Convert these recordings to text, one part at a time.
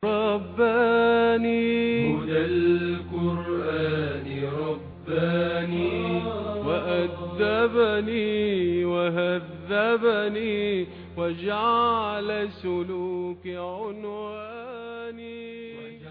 رباني هدى القرآن رباني وأدبني وهذبني وجعل سلوك عنواني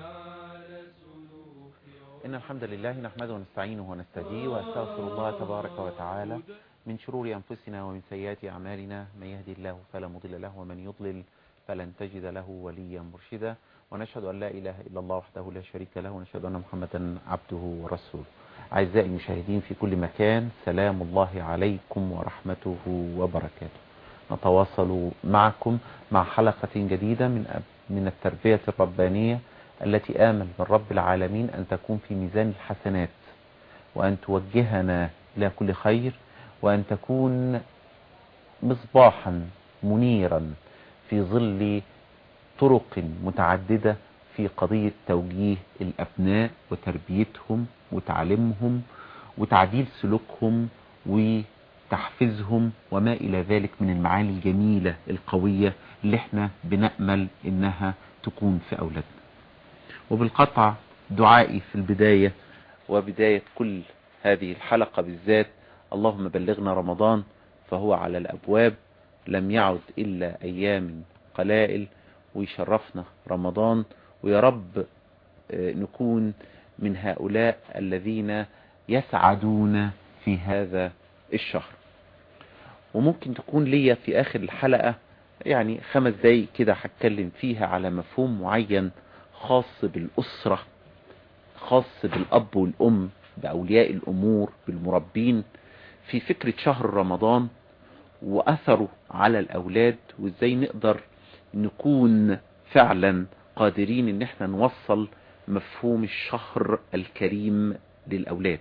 إن الحمد لله نحمده ونستعينه ونستهديه وأستغفر الله تبارك وتعالى من شرور أنفسنا ومن سيئات أعمالنا من يهدي الله فلا مضل له ومن يضلل فلن تجد له وليا مرشدا ونشهد أن لا إله إلا الله وحده لا شريك له ونشهد أن محمدا عبده ورسوله أعزائي المشاهدين في كل مكان سلام الله عليكم ورحمته وبركاته نتواصل معكم مع حلقة جديدة من من التربية الربانية التي آمل من رب العالمين أن تكون في ميزان الحسنات وأن توجهنا إلى كل خير وأن تكون مصباحا منيرا في ظل طرق متعددة في قضية توجيه الأبناء وتربيتهم وتعليمهم وتعديل سلوكهم وتحفيزهم وما إلى ذلك من المعاني الجميلة القوية اللي احنا بنأمل إنها تكون في أولادنا وبالقطع دعائي في البداية وبداية كل هذه الحلقة بالذات اللهم بلغنا رمضان فهو على الأبواب لم يعد إلا أيام قلائل ويشرفنا رمضان ويا رب نكون من هؤلاء الذين يسعدون في هذا الشهر وممكن تكون ليا في آخر الحلقة يعني خمس دقايق كده هتكلم فيها على مفهوم معين خاص بالأسرة خاص بالأب والأم بأولياء الأمور بالمربين في فكرة شهر رمضان وأثره على الأولاد وإزاي نقدر نكون فعلا قادرين ان احنا نوصل مفهوم الشهر الكريم للأولاد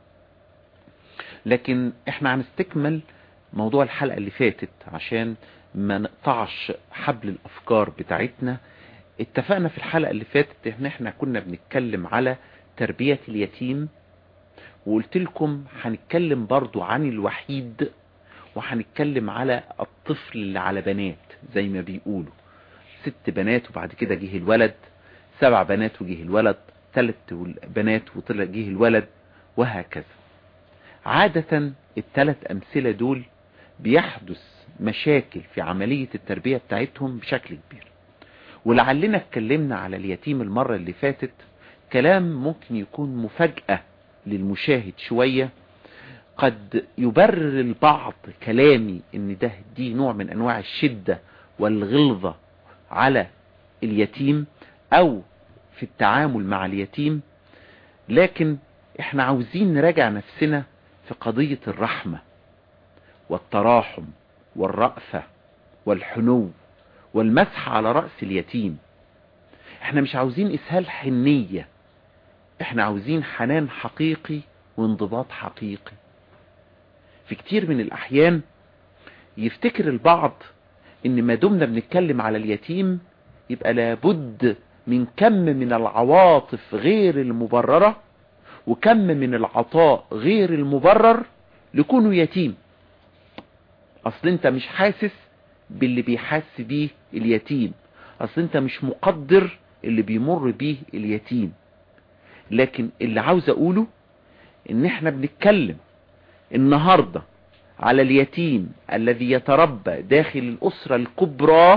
لكن احنا هنستكمل موضوع الحلقة اللي فاتت عشان ما نقطعش حبل الأفكار بتاعتنا اتفقنا في الحلقة اللي فاتت ان احنا كنا بنتكلم على تربية اليتيم وقلت لكم هنتكلم برضو عن الوحيد وهنتكلم على الطفل اللي على بنات زي ما بيقولوا ست بنات وبعد كده جه الولد سبع بنات وجه الولد ثلاث بنات وطلع جه الولد وهكذا عادة الثلاث أمثلة دول بيحدث مشاكل في عملية التربية بتاعتهم بشكل كبير ولعلنا اتكلمنا على اليتيم المرة اللي فاتت كلام ممكن يكون مفاجأة للمشاهد شوية قد يبرر البعض كلامي ان ده دي نوع من انواع الشدة والغلظة على اليتيم او في التعامل مع اليتيم لكن احنا عاوزين نراجع نفسنا في قضية الرحمة والتراحم والرأفة والحنو والمسح على رأس اليتيم احنا مش عاوزين اسهال حنية احنا عاوزين حنان حقيقي وانضباط حقيقي في كتير من الاحيان يفتكر البعض ان ما دمنا بنتكلم على اليتيم يبقى لابد من كم من العواطف غير المبررة وكم من العطاء غير المبرر لكونه يتيم اصل انت مش حاسس باللي بيحس بيه اليتيم اصل انت مش مقدر اللي بيمر بيه اليتيم لكن اللي عاوز اقوله ان احنا بنتكلم النهاردة على اليتيم الذي يتربى داخل الأسرة الكبرى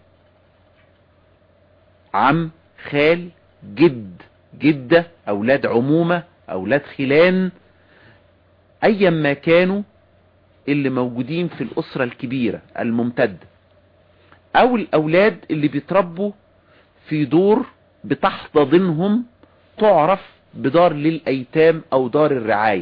عم خال جد جدة أولاد عمومة أولاد خلان أيا ما كانوا اللي موجودين في الأسرة الكبيرة الممتدة أو الأولاد اللي بيتربوا في دور بتحتضنهم تعرف بدار للأيتام أو دار الرعاية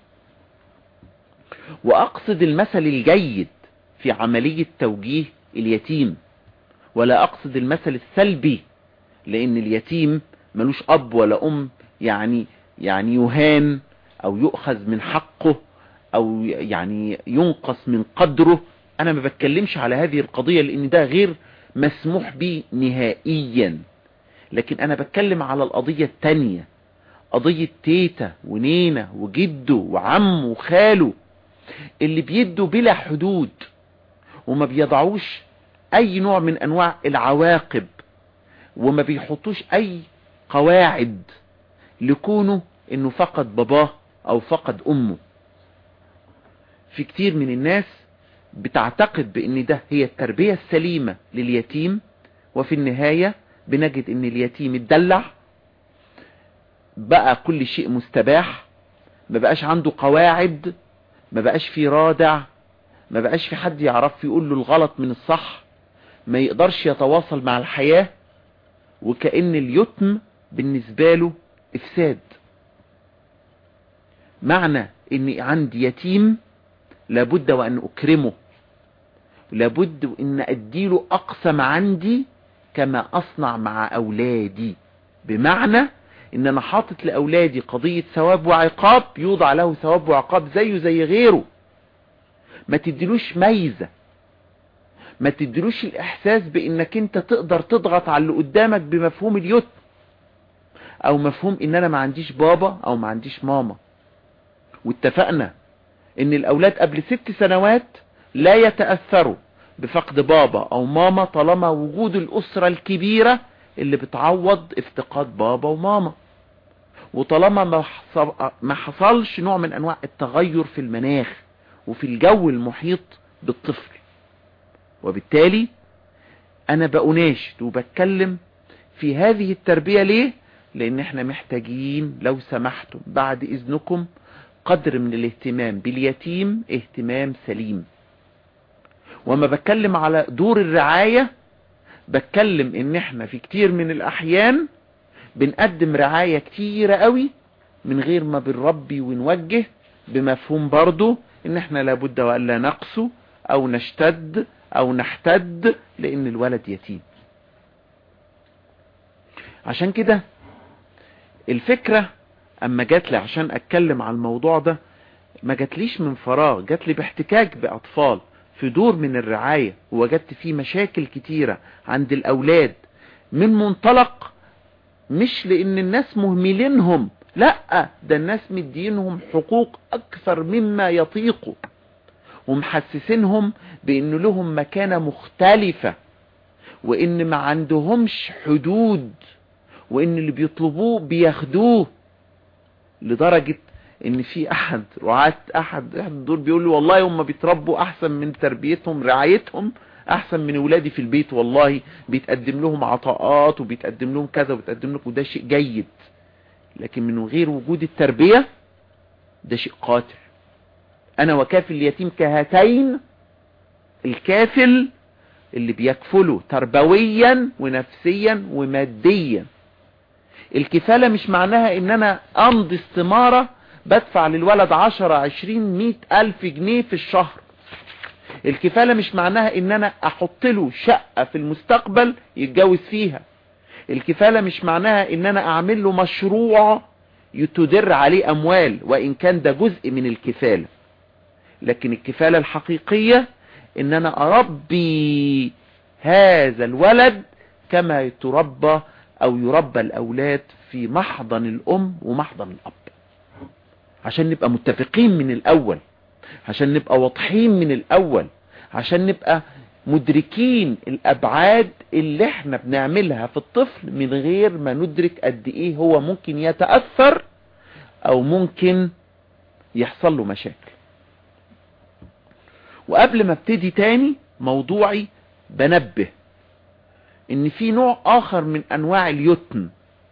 وأقصد المثل الجيد في عملية توجيه اليتيم ولا أقصد المثل السلبي لأن اليتيم ملوش أب ولا أم يعني يعني يهان أو يؤخذ من حقه أو يعني ينقص من قدره أنا ما بتكلمش على هذه القضية لأن ده غير مسموح به نهائيا لكن أنا بتكلم على القضية التانية قضية تيتا ونينا وجده وعمه وخاله اللي بيدوا بلا حدود وما بيضعوش اي نوع من انواع العواقب وما بيحطوش اي قواعد لكونه انه فقد باباه او فقد امه في كتير من الناس بتعتقد بان ده هي التربية السليمة لليتيم وفي النهاية بنجد ان اليتيم اتدلع بقى كل شيء مستباح ما بقاش عنده قواعد ما بقاش في رادع ما بقاش في حد يعرف يقول له الغلط من الصح ما يقدرش يتواصل مع الحياة وكأن اليتم بالنسبة له افساد معنى اني عندي يتيم لابد وان اكرمه لابد وان اديله اقصى ما عندي كما اصنع مع اولادي بمعنى ان انا حاطط لاولادي قضية ثواب وعقاب يوضع له ثواب وعقاب زيه زي غيره ما تديلوش ميزة ما تديلوش الاحساس بانك انت تقدر تضغط على اللي قدامك بمفهوم اليتم او مفهوم ان انا ما عنديش بابا او ما عنديش ماما واتفقنا ان الاولاد قبل ست سنوات لا يتأثروا بفقد بابا او ماما طالما وجود الاسرة الكبيرة اللي بتعوض افتقاد بابا وماما وطالما ما حصلش نوع من انواع التغير في المناخ وفي الجو المحيط بالطفل وبالتالي انا بأناشد وبتكلم في هذه التربية ليه لان احنا محتاجين لو سمحتم بعد اذنكم قدر من الاهتمام باليتيم اهتمام سليم وما بتكلم على دور الرعاية بتكلم ان احنا في كتير من الاحيان بنقدم رعاية كتيرة قوي من غير ما بنربي ونوجه بمفهوم برضو ان احنا لابد وألا نقسو او نشتد او نحتد لان الولد يتيم عشان كده الفكرة اما جات لي عشان اتكلم على الموضوع ده ما جاتليش من فراغ جات لي باحتكاك باطفال في دور من الرعاية ووجدت فيه مشاكل كتيرة عند الاولاد من منطلق مش لان الناس مهملينهم لا ده الناس مدينهم حقوق اكثر مما يطيقوا ومحسسينهم بان لهم مكانة مختلفة وان ما عندهمش حدود وان اللي بيطلبوه بياخدوه لدرجة ان في احد رعاة احد احد دول بيقول لي والله هم بيتربوا احسن من تربيتهم رعايتهم احسن من ولادي في البيت والله بيتقدم لهم عطاءات وبيتقدم لهم كذا وبيتقدم لهم وده شيء جيد لكن من غير وجود التربية ده شيء قاتل انا وكافل اليتيم كهاتين الكافل اللي بيكفله تربويا ونفسيا وماديا الكفالة مش معناها ان انا امضي استمارة بدفع للولد عشرة عشرين مئة الف جنيه في الشهر الكفالة مش معناها ان انا احط له شقة في المستقبل يتجوز فيها الكفالة مش معناها ان انا اعمل له مشروع يتدر عليه اموال وان كان ده جزء من الكفالة لكن الكفالة الحقيقية ان انا اربي هذا الولد كما يتربى او يربى الاولاد في محضن الام ومحضن الاب عشان نبقى متفقين من الاول عشان نبقى واضحين من الاول عشان نبقى مدركين الابعاد اللي احنا بنعملها في الطفل من غير ما ندرك قد ايه هو ممكن يتأثر او ممكن يحصل له مشاكل وقبل ما ابتدي تاني موضوعي بنبه ان في نوع اخر من انواع اليتم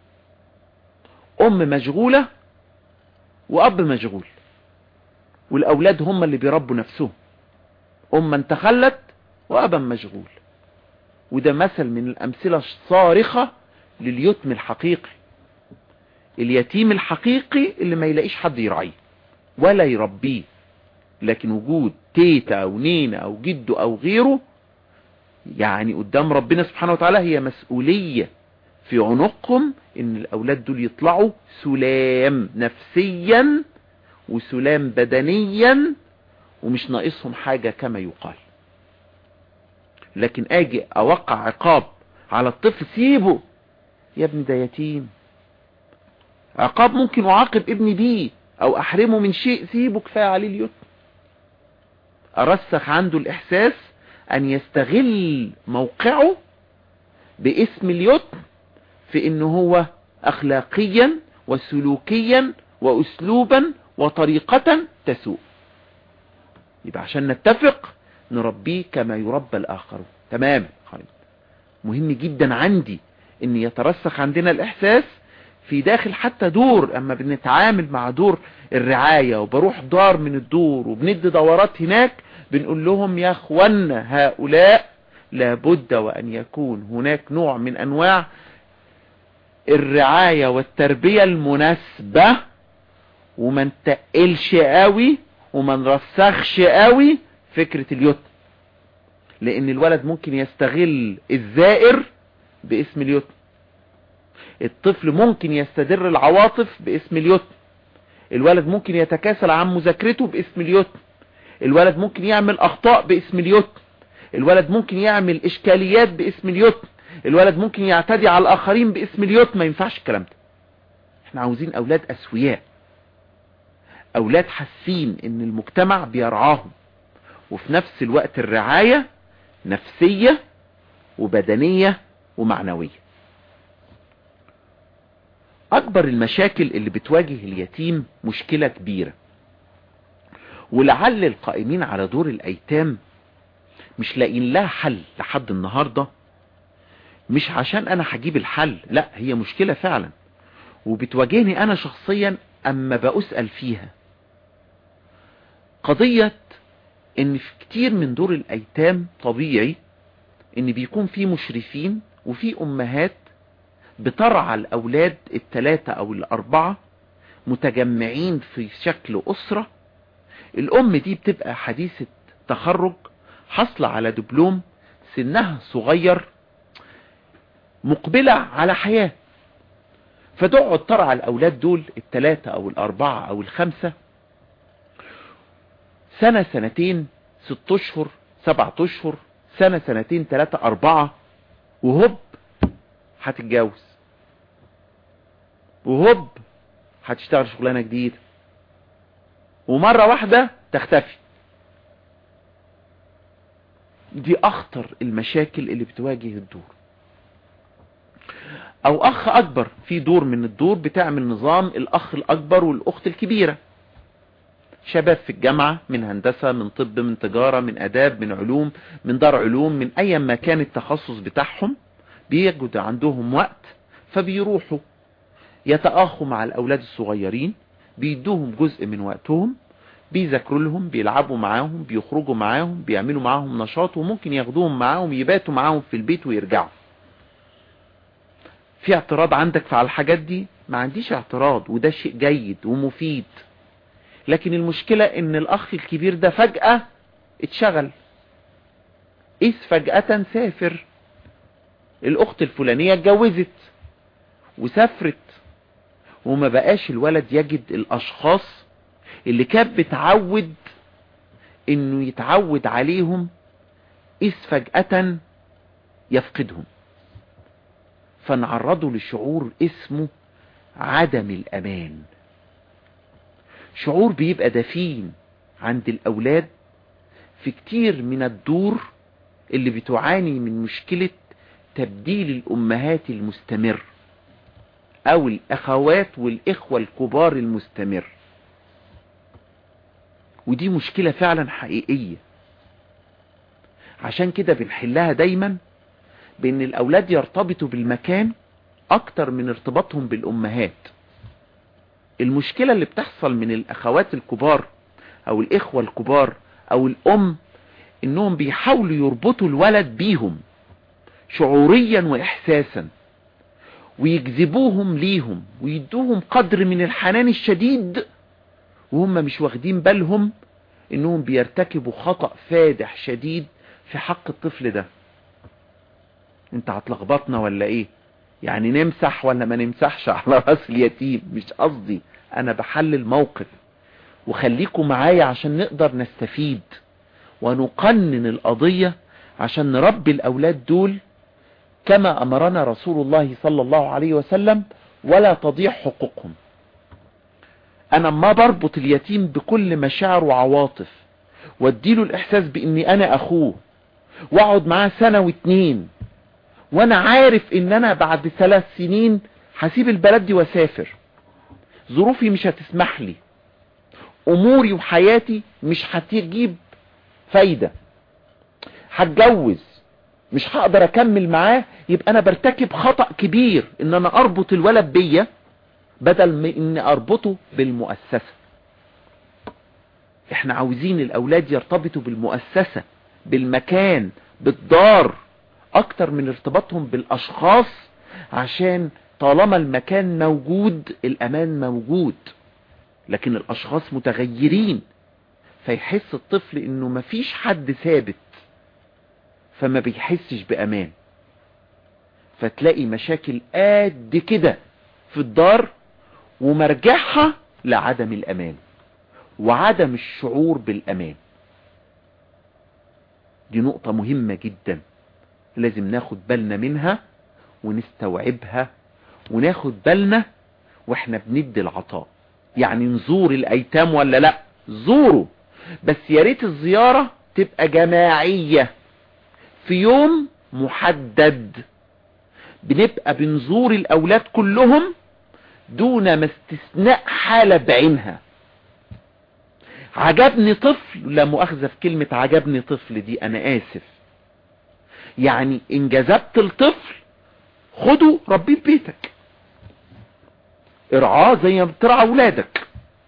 ام مشغولة واب مشغول والاولاد هم اللي بيربوا نفسهم ام تخلت وابا مشغول وده مثل من الامثلة الصارخة لليتم الحقيقي اليتيم الحقيقي اللي ما يلاقيش حد يرعيه ولا يربيه لكن وجود تيتا او نينا او جده او غيره يعني قدام ربنا سبحانه وتعالى هي مسؤولية في عنقهم ان الاولاد دول يطلعوا سلام نفسيا وسلام بدنيا ومش ناقصهم حاجة كما يقال لكن اجي اوقع عقاب على الطفل سيبه يا ابني ده يتيم عقاب ممكن اعاقب ابني بيه او احرمه من شيء سيبه كفاية عليه اليتم ارسخ عنده الاحساس ان يستغل موقعه باسم اليتم في ان هو اخلاقيا وسلوكيا واسلوبا وطريقة تسوء يبقى عشان نتفق نربيه كما يربى الاخرون تمام خالد مهم جدا عندي ان يترسخ عندنا الاحساس في داخل حتى دور اما بنتعامل مع دور الرعاية وبروح دار من الدور وبندي دورات هناك بنقول لهم يا اخوانا هؤلاء لابد وان يكون هناك نوع من انواع الرعاية والتربية المناسبة وما نتقلش قوي وما نرسخش قوي فكرة اليتم لان الولد ممكن يستغل الزائر باسم اليتم الطفل ممكن يستدر العواطف باسم اليتم الولد ممكن يتكاسل عن مذاكرته باسم اليتم الولد ممكن يعمل اخطاء باسم اليتم الولد ممكن يعمل اشكاليات باسم اليتم الولد ممكن يعتدي على الاخرين باسم اليتم ما ينفعش الكلام ده احنا عاوزين اولاد اسوياء اولاد حاسين ان المجتمع بيرعاهم وفي نفس الوقت الرعاية نفسية وبدنية ومعنوية اكبر المشاكل اللي بتواجه اليتيم مشكلة كبيرة ولعل القائمين على دور الايتام مش لاقين لها حل لحد النهاردة مش عشان انا هجيب الحل لا هي مشكلة فعلا وبتواجهني انا شخصيا اما بأسأل فيها قضية ان في كتير من دور الايتام طبيعي ان بيكون في مشرفين وفي امهات بترعى الاولاد التلاتة او الاربعة متجمعين في شكل اسرة الام دي بتبقى حديثة تخرج حصل على دبلوم سنها صغير مقبلة على حياة فتقعد ترعى الاولاد دول التلاتة او الاربعة او الخمسة سنة سنتين ست اشهر سبعة اشهر سنة سنتين تلاتة اربعة وهوب هتتجوز وهوب هتشتغل شغلانة جديدة ومرة واحدة تختفي دي اخطر المشاكل اللي بتواجه الدور او اخ اكبر في دور من الدور بتعمل نظام الاخ الاكبر والاخت الكبيرة شباب في الجامعة من هندسة من طب من تجارة من اداب من علوم من دار علوم من اي ما كان التخصص بتاعهم بيجد عندهم وقت فبيروحوا يتآخوا مع الاولاد الصغيرين بيدوهم جزء من وقتهم بيذاكروا لهم بيلعبوا معاهم بيخرجوا معاهم بيعملوا معاهم نشاط وممكن ياخدوهم معاهم يباتوا معاهم في البيت ويرجعوا في اعتراض عندك على الحاجات دي ما عنديش اعتراض وده شيء جيد ومفيد لكن المشكلة ان الاخ الكبير ده فجأة اتشغل إذ فجأة سافر الاخت الفلانية اتجوزت وسافرت وما بقاش الولد يجد الاشخاص اللي كان بتعود انه يتعود عليهم إذ فجأة يفقدهم فنعرضه لشعور اسمه عدم الامان شعور بيبقى دفين عند الاولاد في كتير من الدور اللي بتعاني من مشكلة تبديل الامهات المستمر او الاخوات والاخوة الكبار المستمر ودي مشكلة فعلا حقيقية عشان كده بنحلها دايما بان الاولاد يرتبطوا بالمكان اكتر من ارتباطهم بالامهات المشكلة اللي بتحصل من الاخوات الكبار او الاخوة الكبار او الام انهم بيحاولوا يربطوا الولد بيهم شعوريا واحساسا ويجذبوهم ليهم ويدوهم قدر من الحنان الشديد وهم مش واخدين بالهم انهم بيرتكبوا خطأ فادح شديد في حق الطفل ده انت هتلخبطنا ولا ايه يعني نمسح ولا ما نمسحش على راس اليتيم مش قصدي انا بحلل موقف وخليكم معايا عشان نقدر نستفيد ونقنن القضية عشان نربي الاولاد دول كما امرنا رسول الله صلى الله عليه وسلم ولا تضيع حقوقهم انا ما بربط اليتيم بكل مشاعر وعواطف واديله الاحساس باني انا اخوه واقعد معاه سنة واتنين وانا عارف ان انا بعد ثلاث سنين هسيب البلد دي واسافر ظروفي مش هتسمح لي اموري وحياتي مش هتجيب فايدة هتجوز مش هقدر اكمل معاه يبقى انا برتكب خطأ كبير ان انا اربط الولد بيا بدل من ان اربطه بالمؤسسة احنا عاوزين الاولاد يرتبطوا بالمؤسسة بالمكان بالدار اكتر من ارتباطهم بالاشخاص عشان طالما المكان موجود الامان موجود لكن الاشخاص متغيرين فيحس الطفل انه مفيش حد ثابت فما بيحسش بامان فتلاقي مشاكل قد كده في الدار ومرجعها لعدم الامان وعدم الشعور بالامان دي نقطة مهمة جدا لازم ناخد بالنا منها ونستوعبها وناخد بالنا واحنا بندي العطاء يعني نزور الايتام ولا لا زوروا بس يا ريت الزيارة تبقى جماعية في يوم محدد بنبقى بنزور الاولاد كلهم دون ما استثناء حالة بعينها عجبني طفل لا مؤاخذة في كلمة عجبني طفل دي انا اسف يعني ان جذبت الطفل خده ربيه في بيتك ارعاه زي ما بترعى اولادك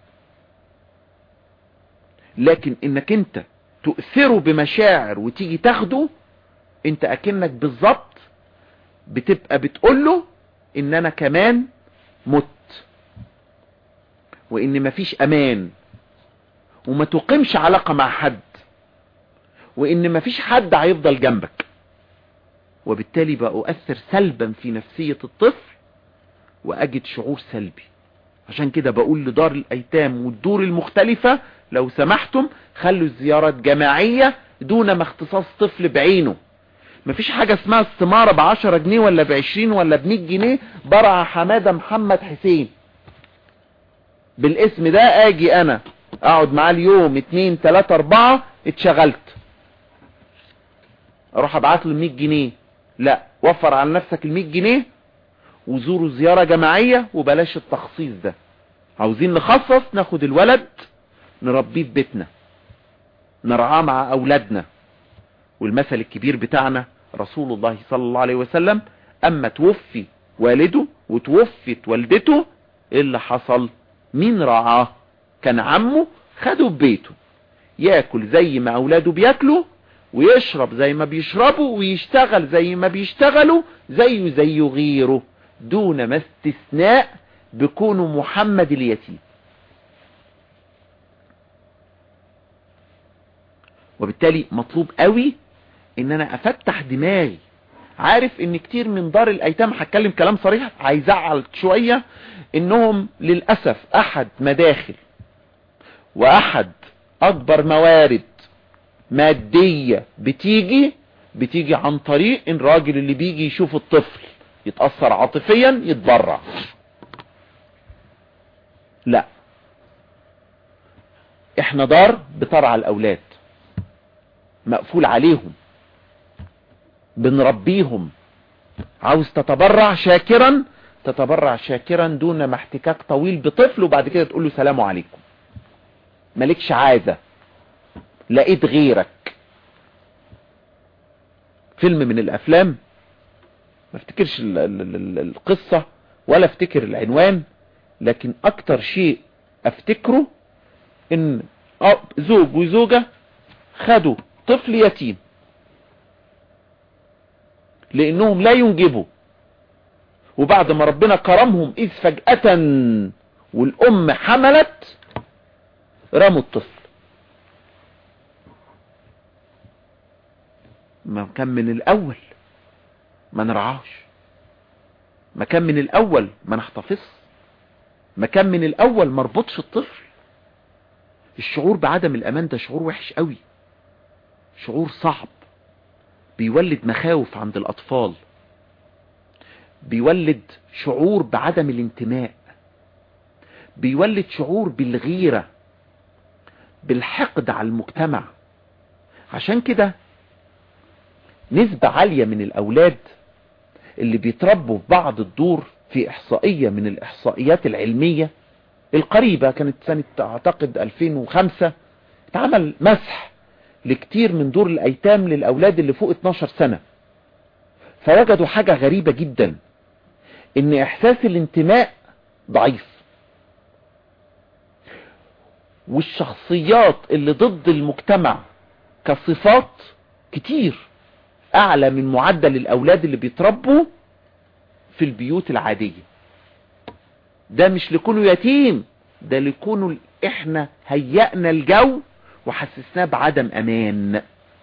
لكن انك انت تؤثره بمشاعر وتيجي تاخده انت اكنك بالظبط بتبقى بتقوله ان انا كمان مت وان مفيش امان وما تقيمش علاقة مع حد وان مفيش حد هيفضل جنبك وبالتالي بقى اؤثر سلبا في نفسية الطفل واجد شعور سلبي عشان كده بقول لدار الايتام والدور المختلفة لو سمحتم خلوا الزيارات جماعية دون ما اختصاص طفل بعينه مفيش حاجة اسمها استمارة بعشرة جنيه ولا بعشرين ولا بمية جنيه برع حمادة محمد حسين بالاسم ده اجي انا اقعد معاه اليوم اتنين تلاتة اربعة اتشغلت اروح ابعت له 100 جنيه لا وفر على نفسك ال 100 جنيه وزوروا زيارة جماعية وبلاش التخصيص ده عاوزين نخصص ناخد الولد نربيه في بيتنا نرعاه مع اولادنا والمثل الكبير بتاعنا رسول الله صلى الله عليه وسلم اما توفي والده وتوفت والدته ايه اللي حصل مين رعاه كان عمه خده ببيته ياكل زي ما اولاده بياكلوا ويشرب زي ما بيشربوا ويشتغل زي ما بيشتغلوا زيه زي غيره دون ما استثناء بكونه محمد اليتيم وبالتالي مطلوب قوي ان انا افتح دماغي عارف ان كتير من دار الايتام هتكلم كلام صريح هيزعل شوية انهم للأسف احد مداخل واحد اكبر موارد مادية بتيجي بتيجي عن طريق ان الراجل اللي بيجي يشوف الطفل يتأثر عاطفيا يتبرع لا احنا دار بترعى الاولاد مقفول عليهم بنربيهم عاوز تتبرع شاكرا تتبرع شاكرا دون ما احتكاك طويل بطفل وبعد كده تقول له سلام عليكم مالكش عادة لقيت غيرك فيلم من الافلام ما افتكرش ال ال ال القصة ولا افتكر العنوان لكن اكتر شيء افتكره ان زوج وزوجة خدوا طفل يتيم لانهم لا ينجبوا وبعد ما ربنا كرمهم اذ فجأة والام حملت رموا الطفل ما كان من الاول ما نرعاش ما كان من الاول ما نحتفظ ما كان من الاول ما ربطش الطفل الشعور بعدم الامان ده شعور وحش قوي شعور صعب بيولد مخاوف عند الاطفال بيولد شعور بعدم الانتماء بيولد شعور بالغيرة بالحقد على المجتمع عشان كده نسبة عالية من الاولاد اللي بيتربوا في بعض الدور في احصائية من الاحصائيات العلمية القريبة كانت سنة اعتقد 2005 اتعمل مسح لكتير من دور الايتام للاولاد اللي فوق 12 سنة فوجدوا حاجة غريبة جدا ان احساس الانتماء ضعيف والشخصيات اللي ضد المجتمع كصفات كتير اعلى من معدل الاولاد اللي بيتربوا في البيوت العادية ده مش لكونه يتيم ده لكونه احنا هيأنا الجو وحسسناه بعدم امان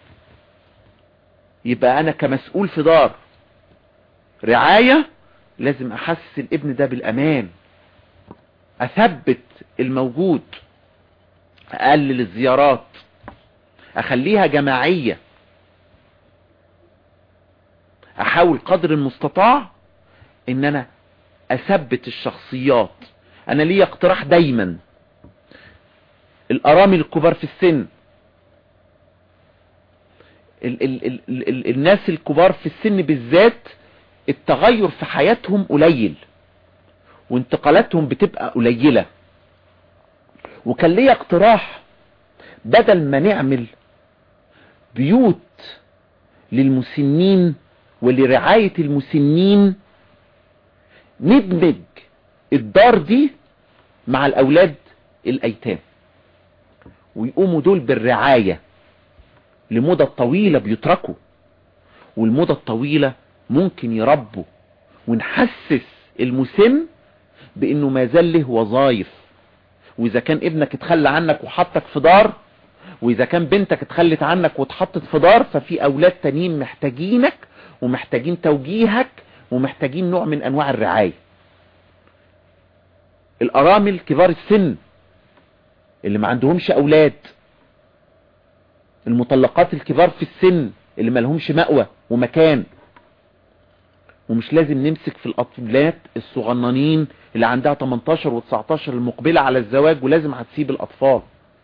يبقى انا كمسؤول في دار رعاية لازم احسس الابن ده بالامان اثبت الموجود اقلل الزيارات اخليها جماعية احاول قدر المستطاع ان انا اثبت الشخصيات انا ليا اقتراح دايما الارامل الكبار في السن ال ال ال ال ال الناس الكبار في السن بالذات التغير في حياتهم قليل وانتقالاتهم بتبقى قليلة وكان ليا اقتراح بدل ما نعمل بيوت للمسنين ولرعاية المسنين ندمج الدار دي مع الاولاد الايتام ويقوموا دول بالرعاية لمدة طويلة بيتركوا والمدة الطويلة ممكن يربوا ونحسس المسن بانه ما زال له وظايف واذا كان ابنك اتخلى عنك وحطك في دار واذا كان بنتك اتخلت عنك واتحطت في دار ففي اولاد تانيين محتاجينك ومحتاجين توجيهك ومحتاجين نوع من انواع الرعاية الارامل كبار السن اللي ما عندهمش اولاد المطلقات الكبار في السن اللي ما لهمش مأوى ومكان ومش لازم نمسك في الاطفالات الصغننين اللي عندها 18 و19 المقبلة على الزواج ولازم هتسيب الاطفال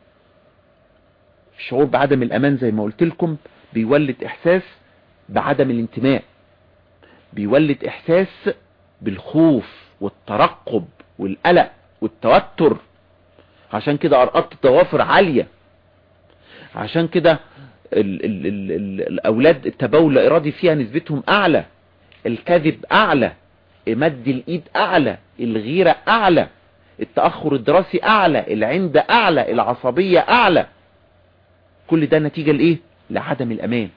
الشعور بعدم الامان زي ما قلت لكم بيولد احساس بعدم الانتماء بيولد احساس بالخوف والترقب والقلق والتوتر عشان كده ارقات الضوافر عالية عشان كده ال ال ال ال الاولاد التبول الارادي فيها نسبتهم اعلى الكذب اعلى مد الايد اعلى الغيرة اعلى التأخر الدراسي اعلى العند اعلى العصبية اعلى كل ده نتيجة لايه لعدم الامان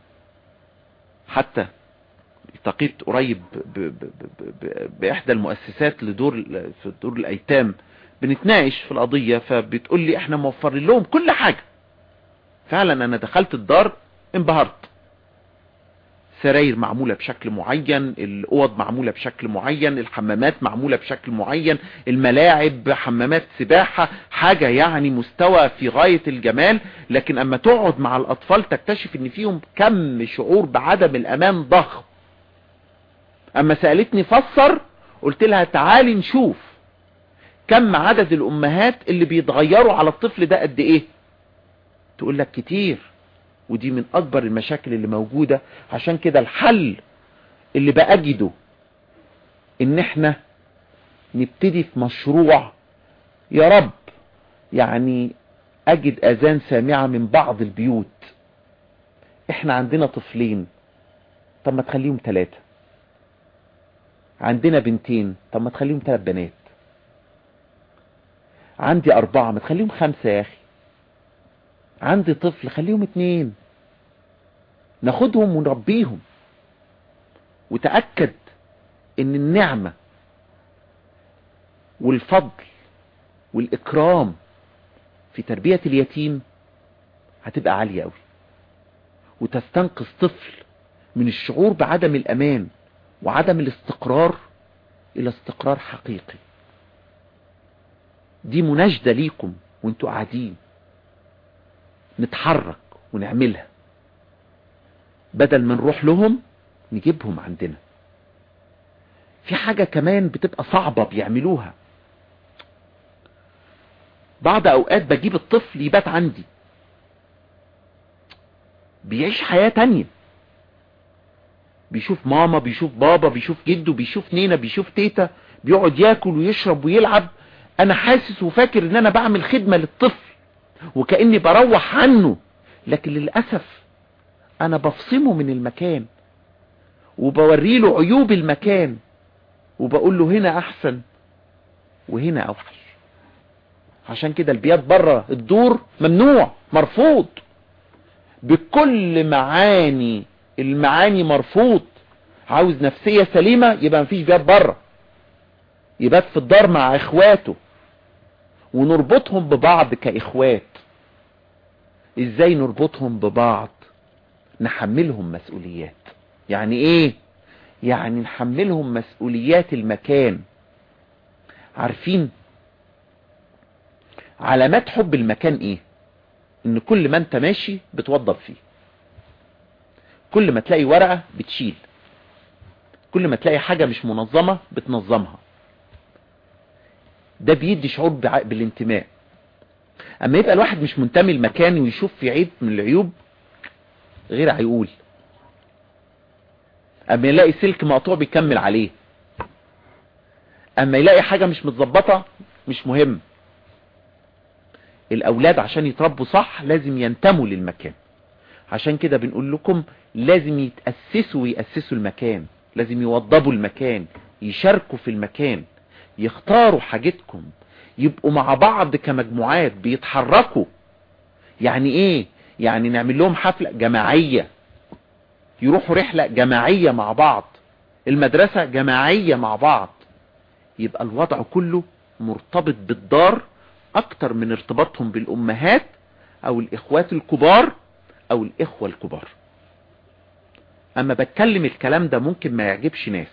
حتى التقيت قريب ب ب ب باحدى المؤسسات لدور في دور الايتام بنتناقش في القضية فبتقول لي احنا موفرين لهم كل حاجة فعلا انا دخلت الدار انبهرت سراير معمولة بشكل معين الاوض معمولة بشكل معين الحمامات معمولة بشكل معين الملاعب حمامات سباحة حاجة يعني مستوى في غاية الجمال لكن اما تقعد مع الاطفال تكتشف ان فيهم كم شعور بعدم الامان ضخم اما سألتني فسر قلت لها تعالي نشوف كم عدد الامهات اللي بيتغيروا على الطفل ده قد ايه تقول لك كتير ودي من اكبر المشاكل اللي موجودة عشان كده الحل اللي بأجده ان احنا نبتدي في مشروع يا رب يعني اجد اذان سامعة من بعض البيوت احنا عندنا طفلين طب ما تخليهم ثلاثة عندنا بنتين طب ما تخليهم ثلاث بنات عندي اربعة ما تخليهم خمسة يا اخي عندي طفل خليهم اتنين ناخدهم ونربيهم وتأكد ان النعمة والفضل والاكرام في تربية اليتيم هتبقى عالية قوي وتستنقذ طفل من الشعور بعدم الامان وعدم الاستقرار الى استقرار حقيقي دي مناشدة ليكم وانتوا قاعدين نتحرك ونعملها بدل ما نروح لهم نجيبهم عندنا في حاجة كمان بتبقى صعبة بيعملوها بعض اوقات بجيب الطفل يبات عندي بيعيش حياة تانية بيشوف ماما بيشوف بابا بيشوف جده بيشوف نينا بيشوف تيتا بيقعد ياكل ويشرب ويلعب انا حاسس وفاكر ان انا بعمل خدمة للطفل وكأني بروح عنه لكن للأسف انا بفصمه من المكان وبوري له عيوب المكان وبقول له هنا احسن وهنا اوحش عشان كده البيات بره الدور ممنوع مرفوض بكل معاني المعاني مرفوض عاوز نفسية سليمة يبقى مفيش بيات بره يبات في الدار مع اخواته ونربطهم ببعض كاخوات ازاي نربطهم ببعض نحملهم مسؤوليات يعني ايه يعني نحملهم مسؤوليات المكان عارفين علامات حب المكان ايه ان كل ما انت ماشي بتوضب فيه كل ما تلاقي ورقة بتشيل كل ما تلاقي حاجة مش منظمة بتنظمها ده بيدي شعور بالانتماء اما يبقى الواحد مش منتمي المكان ويشوف في عيب من العيوب غير هيقول اما يلاقي سلك مقطوع بيكمل عليه اما يلاقي حاجة مش متظبطة مش مهم الاولاد عشان يتربوا صح لازم ينتموا للمكان عشان كده بنقول لكم لازم يتأسسوا ويأسسوا المكان لازم يوضبوا المكان يشاركوا في المكان يختاروا حاجتكم يبقوا مع بعض كمجموعات بيتحركوا يعني ايه يعني نعمل لهم حفلة جماعية يروحوا رحلة جماعية مع بعض المدرسة جماعية مع بعض يبقى الوضع كله مرتبط بالدار اكتر من ارتباطهم بالامهات او الاخوات الكبار او الاخوة الكبار اما بتكلم الكلام ده ممكن ما يعجبش ناس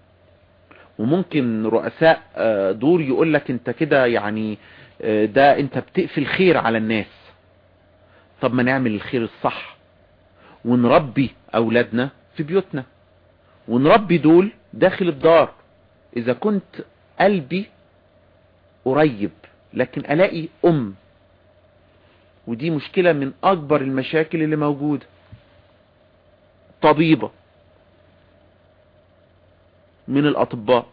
وممكن رؤساء دور يقول لك انت كده يعني ده انت بتقفل خير على الناس طب ما نعمل الخير الصح ونربي اولادنا في بيوتنا ونربي دول داخل الدار اذا كنت قلبي قريب لكن الاقي ام ودي مشكلة من اكبر المشاكل اللي موجودة طبيبة من الاطباء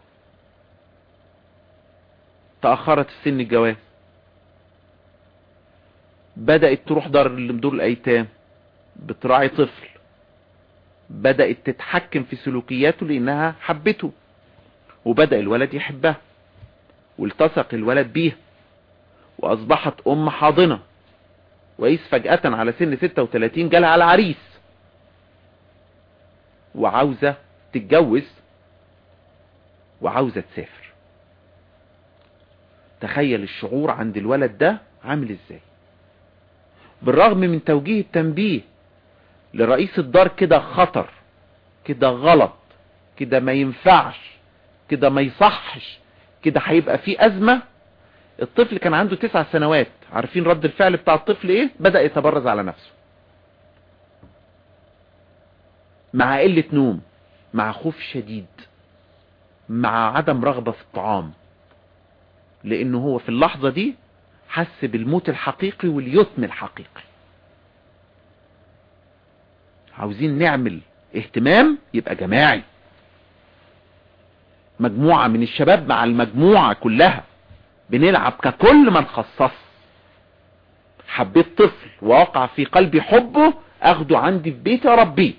تأخرت السن الجواز بدأت تروح دار دور الايتام بتراعي طفل بدأت تتحكم في سلوكياته لانها حبته وبدأ الولد يحبها والتصق الولد بيها واصبحت ام حاضنة وقيس فجأة على سن 36 جالها على عريس وعاوزة تتجوز وعاوزة تسافر تخيل الشعور عند الولد ده عامل ازاي بالرغم من توجيه التنبيه لرئيس الدار كده خطر كده غلط كده ما ينفعش كده ما يصحش كده هيبقى في ازمة الطفل كان عنده تسع سنوات عارفين رد الفعل بتاع الطفل ايه بدأ يتبرز على نفسه مع قلة نوم مع خوف شديد مع عدم رغبة في الطعام لانه هو في اللحظة دي حس بالموت الحقيقي واليتم الحقيقي عاوزين نعمل اهتمام يبقى جماعي مجموعة من الشباب مع المجموعة كلها بنلعب ككل من خصص حبيت طفل ووقع في قلبي حبه اخده عندي في بيتي اربيه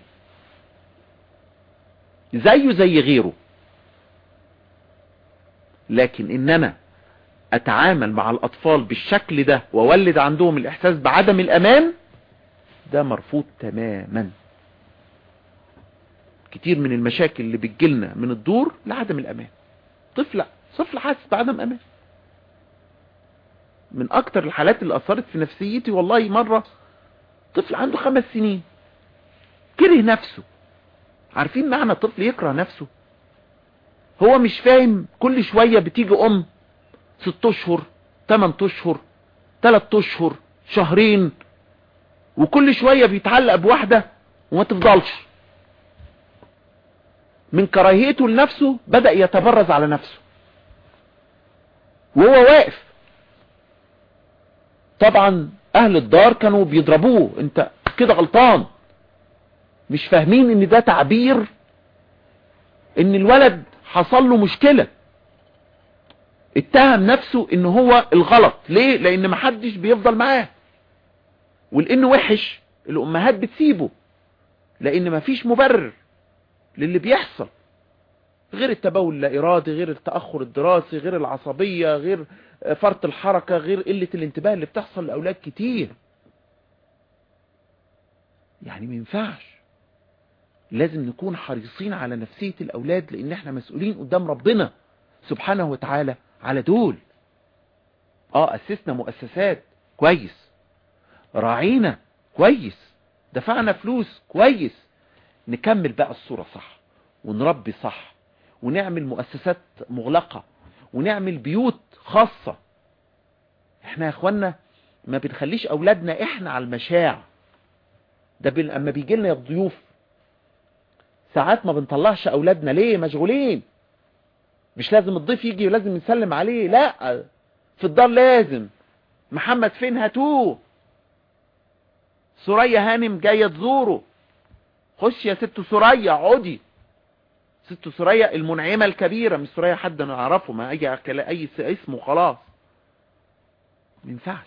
زيه زي غيره لكن ان انا اتعامل مع الاطفال بالشكل ده واولد عندهم الاحساس بعدم الامان ده مرفوض تماما كتير من المشاكل اللي بتجيلنا من الدور لعدم الامان طفل طفل حاسس بعدم امان من اكتر الحالات اللي اثرت في نفسيتي والله مرة طفل عنده خمس سنين كره نفسه عارفين معنى طفل يكره نفسه هو مش فاهم كل شوية بتيجي ام ست اشهر تمن اشهر تلات اشهر شهرين وكل شوية بيتعلق بواحدة وما تفضلش من كراهيته لنفسه بدأ يتبرز على نفسه وهو واقف طبعا اهل الدار كانوا بيضربوه انت كده غلطان مش فاهمين ان ده تعبير ان الولد حصل له مشكلة اتهم نفسه ان هو الغلط ليه لان محدش بيفضل معاه ولانه وحش الامهات بتسيبه لان مفيش مبرر للي بيحصل غير التبول اللا ارادي غير التأخر الدراسي غير العصبية غير فرط الحركة غير قلة الانتباه اللي بتحصل لأولاد كتير يعني ما ينفعش لازم نكون حريصين على نفسية الأولاد لأن احنا مسؤولين قدام ربنا سبحانه وتعالى على دول اه أسسنا مؤسسات كويس راعينا كويس دفعنا فلوس كويس نكمل بقى الصورة صح ونربي صح ونعمل مؤسسات مغلقة ونعمل بيوت خاصة احنا يا اخوانا ما بنخليش اولادنا احنا على المشاع ده بن... اما بيجي لنا الضيوف ساعات ما بنطلعش اولادنا ليه مشغولين مش لازم الضيف يجي ولازم نسلم عليه لا في الدار لازم محمد فين هاتوه سوريا هانم جايه تزوره خش يا ست سوريا اقعدي ست سوريا المنعمة الكبيرة مش سوريا حد نعرفه ما اي اي اسم وخلاص ما ينفعش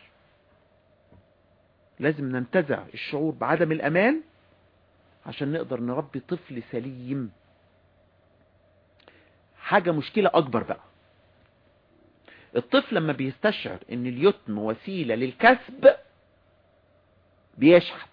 لازم ننتزع الشعور بعدم الامان عشان نقدر نربي طفل سليم حاجة مشكلة اكبر بقى الطفل لما بيستشعر ان اليتم وسيلة للكسب بيشحت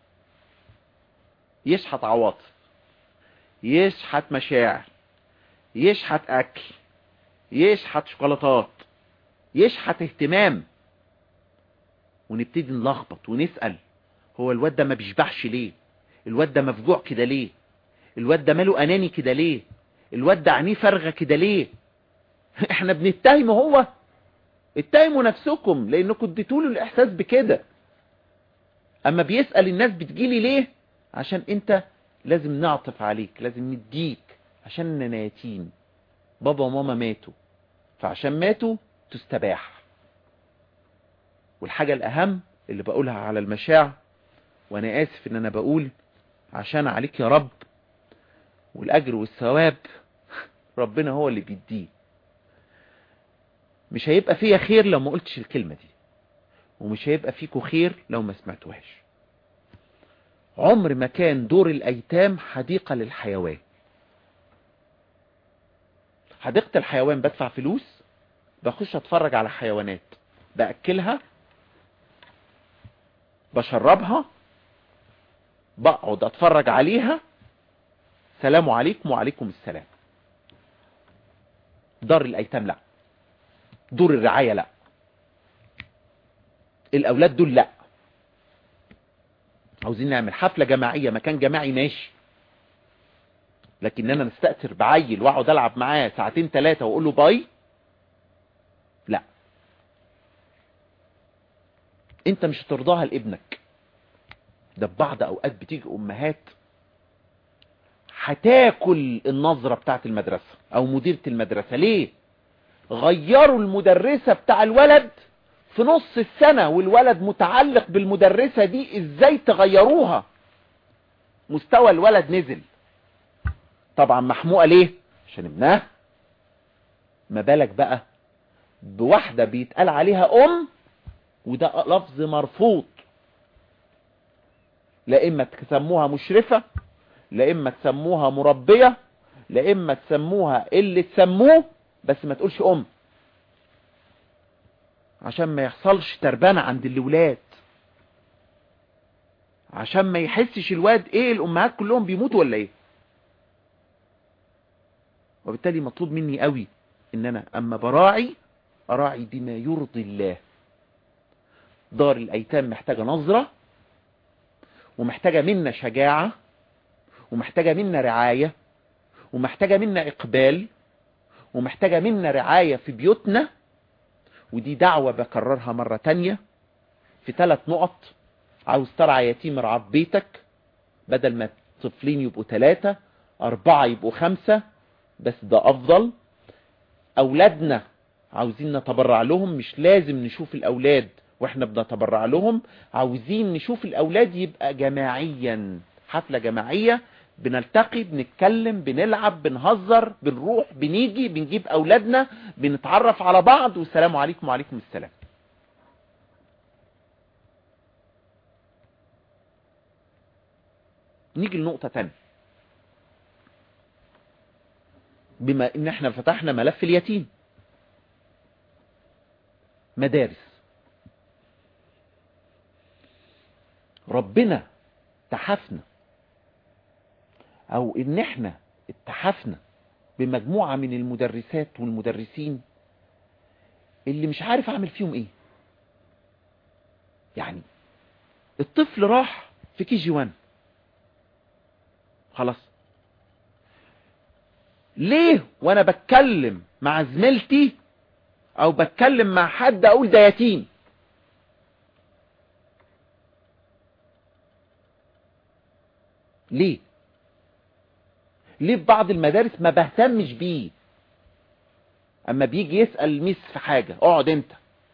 يشحت عواطف يشحت مشاعر يشحت اكل يشحت شوكولاتات يشحت اهتمام ونبتدي نلخبط ونسأل هو الواد ده ما بيشبعش ليه الواد ده مفجوع كده ليه الواد ده ماله اناني كده ليه الواد ده عينيه فارغه كده ليه احنا بنتهمه هو اتهموا نفسكم لانكم اديتوا له الاحساس بكده اما بيسأل الناس بتجيلي ليه عشان انت لازم نعطف عليك لازم نديك عشان اننا يتيم بابا وماما ماتوا فعشان ماتوا تستباح والحاجة الأهم اللي بقولها على المشاع وأنا آسف إن أنا بقول عشان عليك يا رب والأجر والثواب ربنا هو اللي بيديه مش هيبقى فيا خير لو ما قلتش الكلمة دي ومش هيبقى فيكو خير لو ما سمعتوهاش عمر ما كان دور الأيتام حديقة للحيوان حديقة الحيوان بدفع فلوس بخش اتفرج على حيوانات بأكلها بشربها بقعد اتفرج عليها سلام عليكم وعليكم السلام دار الأيتام لا دور الرعاية لا الأولاد دول لا عاوزين نعمل حفلة جماعية مكان جماعي ماشي لكن انا نستأثر بعيل واقعد العب معاه ساعتين ثلاثة واقول له باي لا انت مش هترضاها لابنك ده ببعض اوقات بتيجي امهات هتاكل النظرة بتاعت المدرسة او مديرة المدرسة ليه غيروا المدرسة بتاع الولد في نص السنة والولد متعلق بالمدرسة دي ازاي تغيروها مستوى الولد نزل طبعا محموقة ليه عشان ابنها ما بالك بقى بواحدة بيتقال عليها ام وده لفظ مرفوض لا اما تسموها مشرفة لا اما تسموها مربية لا اما تسموها اللي تسموه بس ما تقولش ام عشان ما يحصلش تربانة عند الولاد عشان ما يحسش الواد ايه الامهات كلهم بيموتوا ولا ايه وبالتالي مطلوب مني قوي ان انا اما براعي اراعي بما يرضي الله دار الايتام محتاجة نظرة ومحتاجة منا شجاعة ومحتاجة منا رعاية ومحتاجة منا اقبال ومحتاجة منا رعاية في بيوتنا ودي دعوة بكررها مرة تانية في ثلاث نقط عاوز ترعى يتيم رعاه في بيتك بدل ما طفلين يبقوا ثلاثة أربعة يبقوا خمسة بس ده أفضل أولادنا عاوزين نتبرع لهم مش لازم نشوف الأولاد واحنا بنتبرع لهم عاوزين نشوف الأولاد يبقى جماعيا حفلة جماعية بنلتقي بنتكلم بنلعب بنهزر بنروح بنيجي بنجيب اولادنا بنتعرف على بعض والسلام عليكم وعليكم السلام نيجي لنقطة تانية بما ان احنا فتحنا ملف اليتيم مدارس ربنا تحفنا او ان احنا اتحفنا بمجموعة من المدرسات والمدرسين اللي مش عارف اعمل فيهم ايه يعني الطفل راح في كي جي 1 خلاص ليه وانا بتكلم مع زميلتي او بتكلم مع حد اقول ده يتيم ليه ليه في بعض المدارس ما بهتمش بيه اما بيجي يسأل الميس في حاجة اقعد انت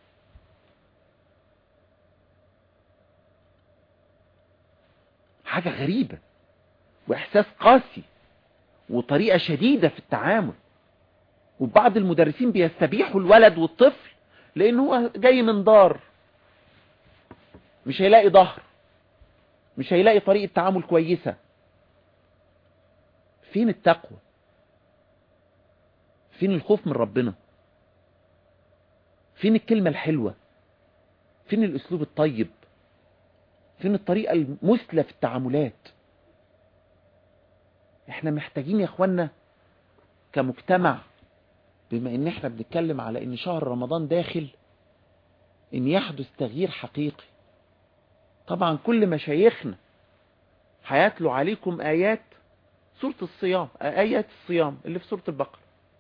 حاجة غريبة واحساس قاسي وطريقة شديدة في التعامل وبعض المدرسين بيستبيحوا الولد والطفل لانه هو جاي من دار مش هيلاقي ظهر مش هيلاقي طريقة تعامل كويسة فين التقوى فين الخوف من ربنا فين الكلمة الحلوة فين الاسلوب الطيب فين الطريقة المثلى في التعاملات احنا محتاجين يا اخوانا كمجتمع بما ان احنا بنتكلم على ان شهر رمضان داخل ان يحدث تغيير حقيقي طبعا كل مشايخنا هيتلو عليكم ايات سورة الصيام ايات الصيام اللي في سورة البقرة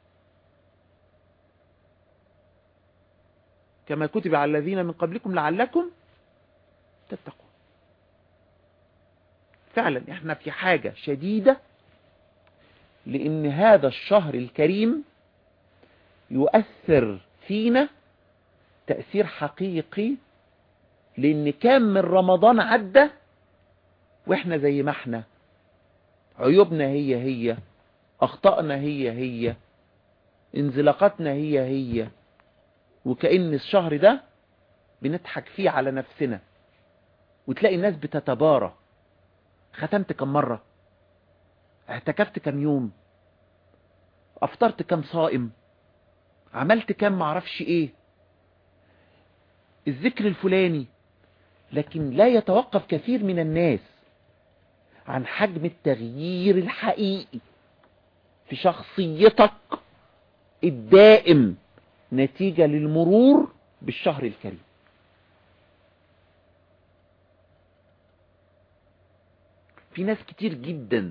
كما كتب على الذين من قبلكم لعلكم تتقون فعلا احنا في حاجة شديدة لان هذا الشهر الكريم يؤثر فينا تأثير حقيقي لان كام من رمضان عدى واحنا زي ما احنا عيوبنا هي هي اخطأنا هي هي انزلاقاتنا هي هي وكأن الشهر ده بنضحك فيه على نفسنا وتلاقي الناس بتتبارى ختمت كم مرة اعتكفت كم يوم افطرت كم صائم عملت كم معرفش ايه الذكر الفلاني لكن لا يتوقف كثير من الناس عن حجم التغيير الحقيقي في شخصيتك الدائم نتيجة للمرور بالشهر الكريم في ناس كتير جدا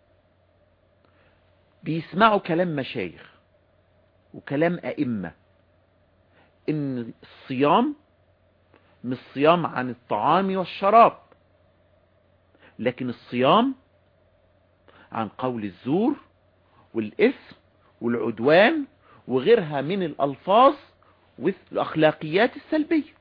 بيسمعوا كلام مشايخ وكلام أئمة إن الصيام مش صيام عن الطعام والشراب لكن الصيام عن قول الزور والإثم والعدوان وغيرها من الألفاظ والأخلاقيات السلبية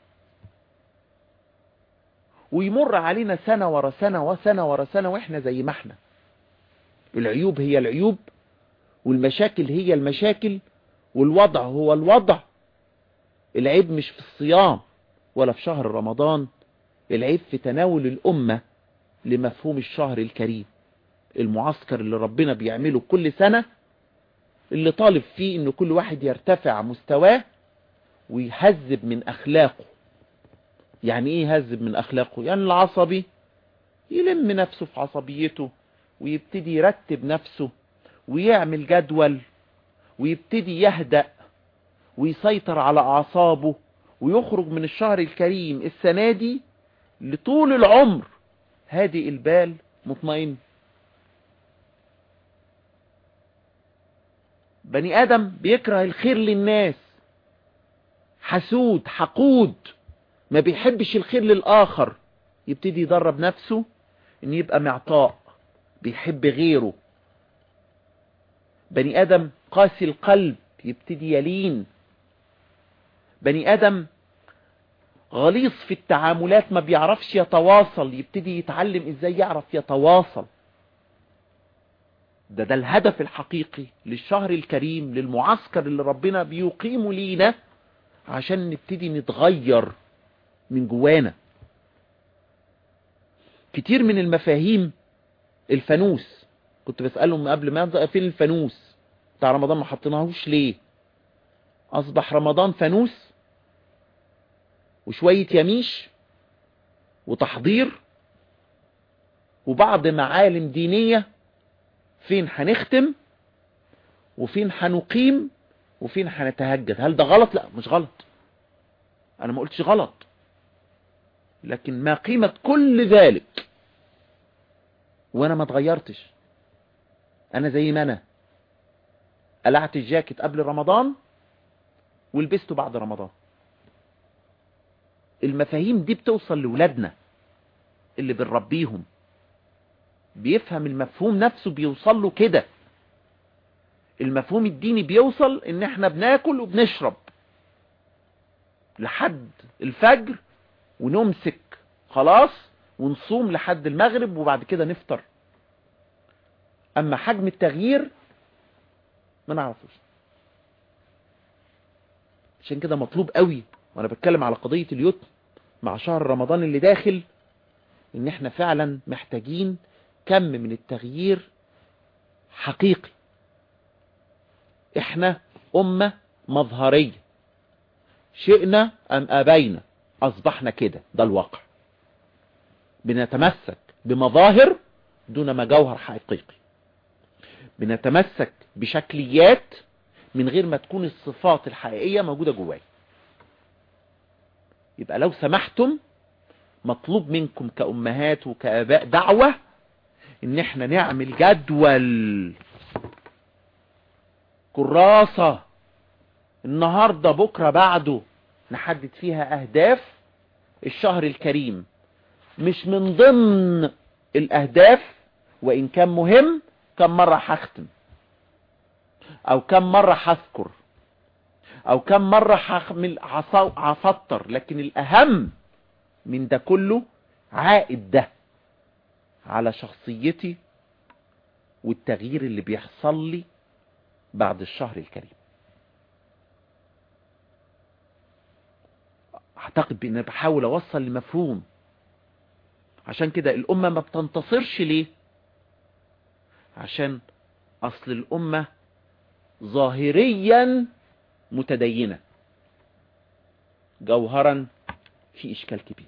ويمر علينا سنة ورا سنة وسنة ورا سنة وإحنا زي ما احنا العيوب هي العيوب والمشاكل هي المشاكل والوضع هو الوضع العيب مش في الصيام ولا في شهر رمضان العيب في تناول الأمة لمفهوم الشهر الكريم المعسكر اللي ربنا بيعمله كل سنة اللي طالب فيه ان كل واحد يرتفع مستواه ويهذب من اخلاقه يعني ايه يهذب من اخلاقه يعني العصبي يلم نفسه في عصبيته ويبتدي يرتب نفسه ويعمل جدول ويبتدي يهدأ ويسيطر على اعصابه ويخرج من الشهر الكريم السنة دي لطول العمر هادئ البال مطمئن بني ادم بيكره الخير للناس حسود حقود ما بيحبش الخير للاخر يبتدي يدرب نفسه ان يبقى معطاء بيحب غيره بني ادم قاسي القلب يبتدي يلين بني ادم غليظ في التعاملات ما بيعرفش يتواصل يبتدي يتعلم ازاي يعرف يتواصل ده ده الهدف الحقيقي للشهر الكريم للمعسكر اللي ربنا بيقيمه لينا عشان نبتدي نتغير من جوانا كتير من المفاهيم الفانوس كنت بسألهم قبل ما ابدا فين الفانوس بتاع رمضان ما حطيناهوش ليه اصبح رمضان فانوس وشوية يميش وتحضير وبعض معالم دينية فين هنختم وفين هنقيم وفين هنتهجد هل ده غلط لا مش غلط انا ما قلتش غلط لكن ما قيمة كل ذلك وانا ما اتغيرتش انا زي ما انا قلعت الجاكيت قبل رمضان ولبسته بعد رمضان المفاهيم دي بتوصل لولادنا اللي بنربيهم بيفهم المفهوم نفسه بيوصل له كده المفهوم الديني بيوصل ان احنا بناكل وبنشرب لحد الفجر ونمسك خلاص ونصوم لحد المغرب وبعد كده نفطر اما حجم التغيير ما نعرفوش عشان كده مطلوب قوي وانا بتكلم على قضية اليتم مع شهر رمضان اللي داخل ان احنا فعلا محتاجين كم من التغيير حقيقي احنا امة مظهرية شئنا ام ابينا اصبحنا كده ده الواقع بنتمسك بمظاهر دون ما جوهر حقيقي بنتمسك بشكليات من غير ما تكون الصفات الحقيقية موجودة جواي يبقى لو سمحتم مطلوب منكم كأمهات وكآباء دعوة ان احنا نعمل جدول كراسة النهاردة بكرة بعده نحدد فيها اهداف الشهر الكريم مش من ضمن الاهداف وان كان مهم كم مرة هختم او كم مرة هذكر او كم مرة هحمل هفطر لكن الاهم من ده كله عائد ده على شخصيتي والتغيير اللي بيحصل لي بعد الشهر الكريم اعتقد بان بحاول اوصل لمفهوم عشان كده الامة ما بتنتصرش ليه عشان اصل الامة ظاهريا متدينة جوهرا في اشكال كبير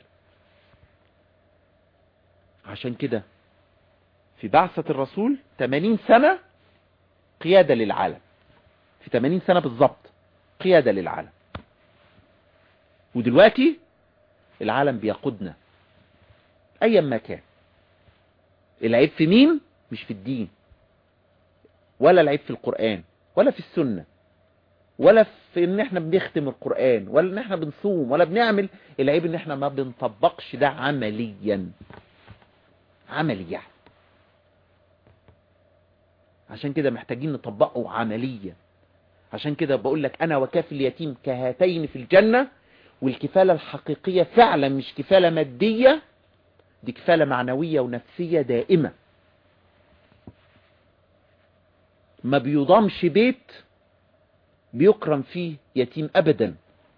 عشان كده في بعثة الرسول 80 سنة قيادة للعالم في 80 سنة بالظبط قيادة للعالم ودلوقتي العالم بيقودنا ايا ما كان العيب في مين مش في الدين ولا العيب في القرآن ولا في السنة ولا في ان احنا بنختم القرآن ولا ان احنا بنصوم ولا بنعمل العيب ان احنا ما بنطبقش ده عمليا عملي يعني عشان كده محتاجين نطبقه عمليا عشان كده بقول لك انا وكافل اليتيم كهاتين في الجنة والكفالة الحقيقية فعلا مش كفالة مادية دي كفالة معنوية ونفسية دائمة ما بيضامش بيت بيكرم فيه يتيم ابدا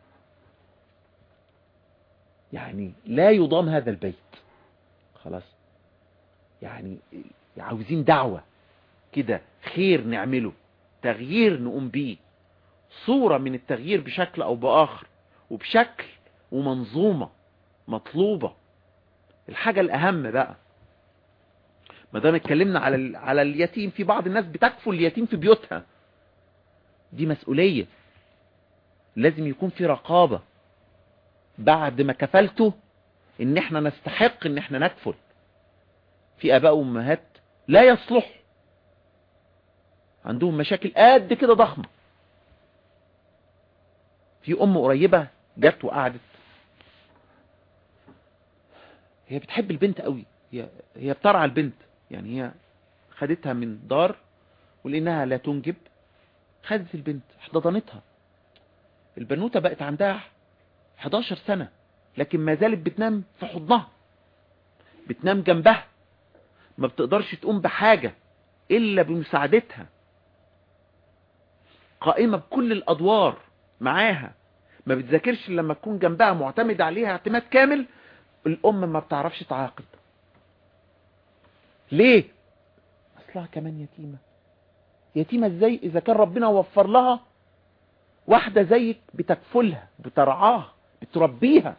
يعني لا يضام هذا البيت خلاص يعني عاوزين دعوة كده خير نعمله تغيير نقوم بيه صورة من التغيير بشكل او باخر وبشكل ومنظومة مطلوبة الحاجة الاهم بقى ما دام اتكلمنا على على اليتيم في بعض الناس بتكفل اليتيم في بيوتها دي مسؤولية لازم يكون في رقابة بعد ما كفلته ان احنا نستحق ان احنا نكفل في اباء وامهات لا يصلح عندهم مشاكل قد كده ضخمة في ام قريبة جت وقعدت هي بتحب البنت قوي هي هي بترعى البنت يعني هي خدتها من دار ولانها لا تنجب خدت البنت احتضنتها البنوتة بقت عندها 11 سنة لكن ما زالت بتنام في حضنها بتنام جنبها ما بتقدرش تقوم بحاجة إلا بمساعدتها قائمة بكل الأدوار معاها ما بتذاكرش لما تكون جنبها معتمد عليها اعتماد كامل الأم ما بتعرفش تعاقب ليه أصلها كمان يتيمة يتيمة ازاي إذا كان ربنا وفر لها واحدة زيك بتكفلها بترعاها بتربيها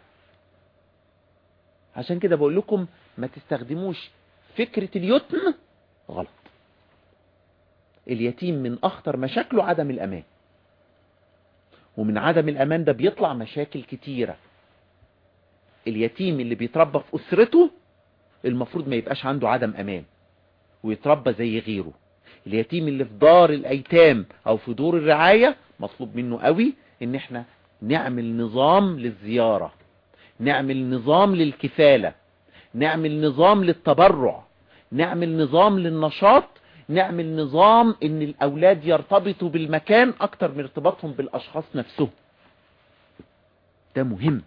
عشان كده بقول لكم ما تستخدموش فكرة اليتم غلط اليتيم من أخطر مشاكله عدم الأمان ومن عدم الأمان ده بيطلع مشاكل كتيرة اليتيم اللي بيتربى في أسرته المفروض ما يبقاش عنده عدم أمان ويتربى زي غيره اليتيم اللي في دار الأيتام أو في دور الرعاية مطلوب منه قوي ان احنا نعمل نظام للزيارة نعمل نظام للكفالة نعمل نظام للتبرع نعمل نظام للنشاط نعمل نظام ان الاولاد يرتبطوا بالمكان اكتر من ارتباطهم بالاشخاص نفسهم ده مهم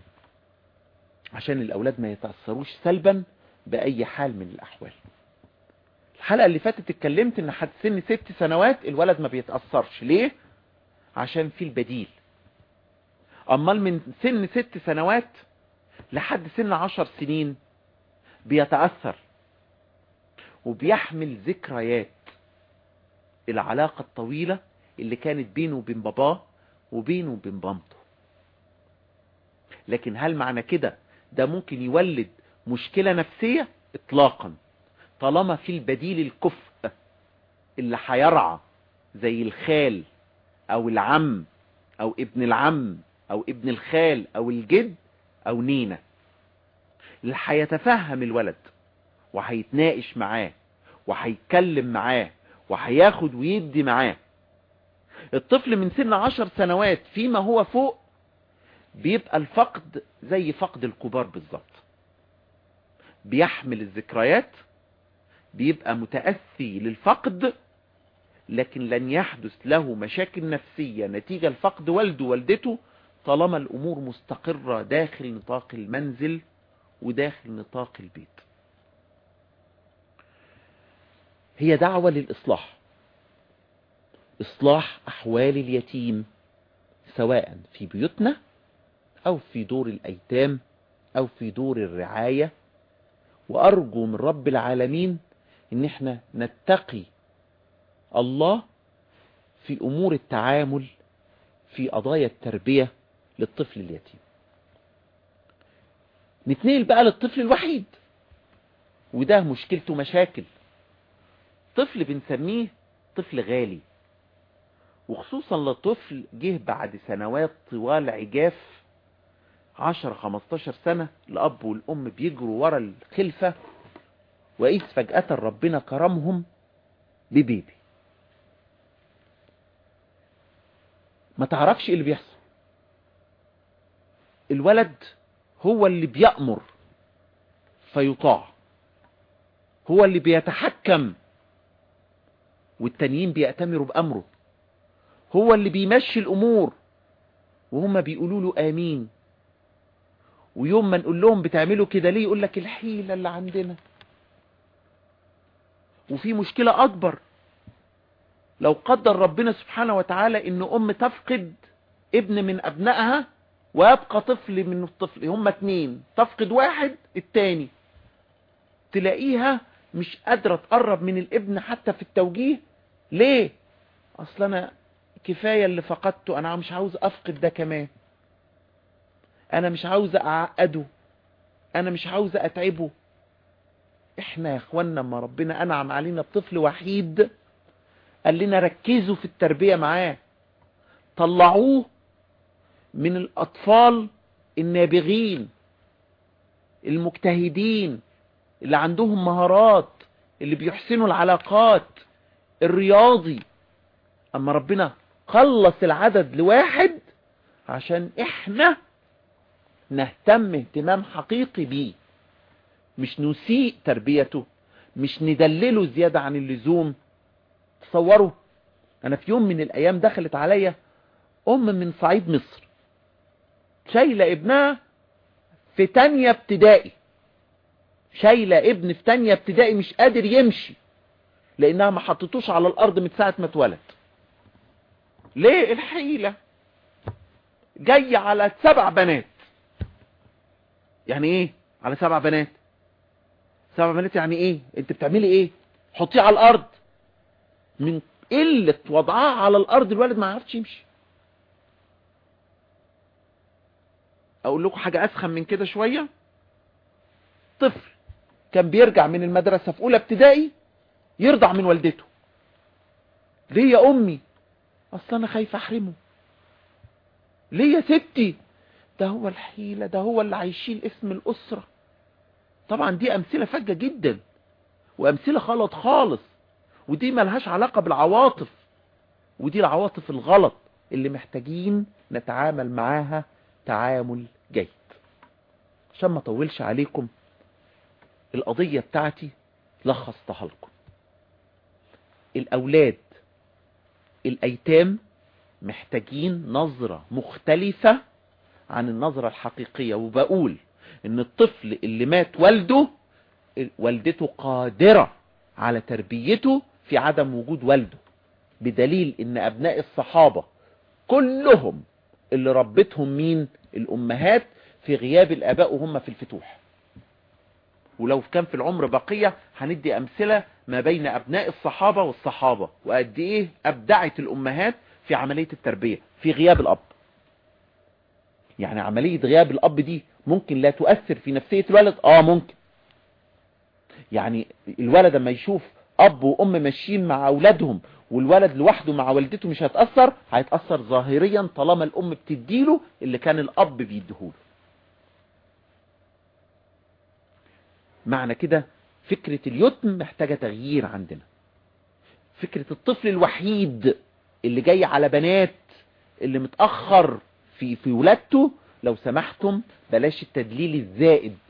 عشان الاولاد ما يتأثروش سلبا باي حال من الاحوال الحلقة اللي فاتت اتكلمت ان حد سن ست سنوات الولد ما بيتأثرش ليه عشان في البديل امال من سن ست سنوات لحد سن عشر سنين بيتأثر وبيحمل ذكريات العلاقة الطويلة اللي كانت بينه وبين باباه وبينه وبين مامته لكن هل معنى كده ده ممكن يولد مشكلة نفسية اطلاقا طالما في البديل الكفء اللي هيرعى زي الخال او العم او ابن العم او ابن الخال او الجد او نينا اللي هيتفهم الولد وهيتناقش معاه وهيتكلم معاه وهياخد ويدي معاه الطفل من سن عشر سنوات فيما هو فوق بيبقى الفقد زي فقد الكبار بالظبط بيحمل الذكريات بيبقى متأثي للفقد لكن لن يحدث له مشاكل نفسية نتيجة لفقد والده والدته طالما الأمور مستقرة داخل نطاق المنزل وداخل نطاق البيت هي دعوة للإصلاح إصلاح أحوال اليتيم سواء في بيوتنا أو في دور الأيتام أو في دور الرعاية وأرجو من رب العالمين إن احنا نتقي الله في أمور التعامل في قضايا التربية للطفل اليتيم نتنقل بقى للطفل الوحيد وده مشكلته مشاكل طفل بنسميه طفل غالي وخصوصا لطفل جه بعد سنوات طوال عجاف 10 15 سنة الأب والأم بيجروا ورا الخلفة وإذ فجأة ربنا كرمهم ببيبي ما تعرفش ايه اللي بيحصل الولد هو اللي بيأمر فيطاع هو اللي بيتحكم والتانيين بيأتمروا بأمره هو اللي بيمشي الأمور وهم بيقولوا له آمين ويوم ما نقول لهم بتعملوا كده ليه يقول لك الحيلة اللي عندنا وفي مشكلة أكبر لو قدر ربنا سبحانه وتعالى ان ام تفقد ابن من ابنائها ويبقى طفل من الطفل هما اتنين تفقد واحد التاني تلاقيها مش قادرة تقرب من الابن حتى في التوجيه ليه اصل انا كفاية اللي فقدته انا مش عاوز افقد ده كمان انا مش عاوز اعقده انا مش عاوز اتعبه احنا يا اخوانا ما ربنا انعم علينا بطفل وحيد قال لنا ركزوا في التربية معاه طلعوه من الأطفال النابغين المجتهدين اللي عندهم مهارات اللي بيحسنوا العلاقات الرياضي أما ربنا خلص العدد لواحد عشان احنا نهتم اهتمام حقيقي بيه مش نسيء تربيته مش ندلله زيادة عن اللزوم تصوروا انا في يوم من الايام دخلت عليا ام من صعيد مصر شايله ابنها في تانية ابتدائي شايله ابن في تانية ابتدائي مش قادر يمشي لانها ما حطتوش على الارض من ساعة ما اتولد ليه الحيلة جاي على سبع بنات يعني ايه على سبع بنات سبع بنات يعني ايه انت بتعملي ايه حطيه على الارض من قلة وضعها على الارض الولد ما عرفش يمشي اقول لكم حاجة اسخن من كده شوية طفل كان بيرجع من المدرسة في اولى ابتدائي يرضع من والدته ليه يا امي اصل انا خايفه احرمه ليه يا ستي ده هو الحيلة ده هو اللي هيشيل اسم الاسرة طبعا دي امثلة فجة جدا وامثلة غلط خالص ودي ملهاش علاقة بالعواطف ودي العواطف الغلط اللي محتاجين نتعامل معاها تعامل جيد عشان ما اطولش عليكم القضية بتاعتي لخصتها لكم الاولاد الايتام محتاجين نظرة مختلفة عن النظرة الحقيقية وبقول ان الطفل اللي مات والده والدته قادرة على تربيته في عدم وجود والده بدليل ان ابناء الصحابة كلهم اللي ربتهم مين الامهات في غياب الاباء وهم في الفتوح ولو كان في العمر بقية هندي امثلة ما بين ابناء الصحابة والصحابة وقد ايه ابدعت الامهات في عملية التربية في غياب الاب يعني عملية غياب الاب دي ممكن لا تؤثر في نفسية الولد اه ممكن يعني الولد لما يشوف اب وام ماشيين مع اولادهم والولد لوحده مع والدته مش هيتأثر هيتأثر ظاهريا طالما الام بتديله اللي كان الاب بيديهوله معنى كده فكرة اليتم محتاجة تغيير عندنا فكرة الطفل الوحيد اللي جاي على بنات اللي متأخر في في ولادته لو سمحتم بلاش التدليل الزائد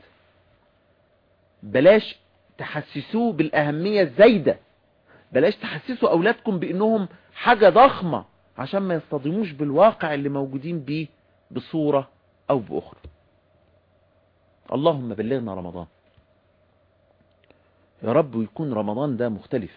بلاش تحسسوه بالأهمية الزايدة بلاش تحسسوا أولادكم بأنهم حاجة ضخمة عشان ما يصطدموش بالواقع اللي موجودين بيه بصورة أو بأخرى اللهم بلغنا رمضان يا رب يكون رمضان ده مختلف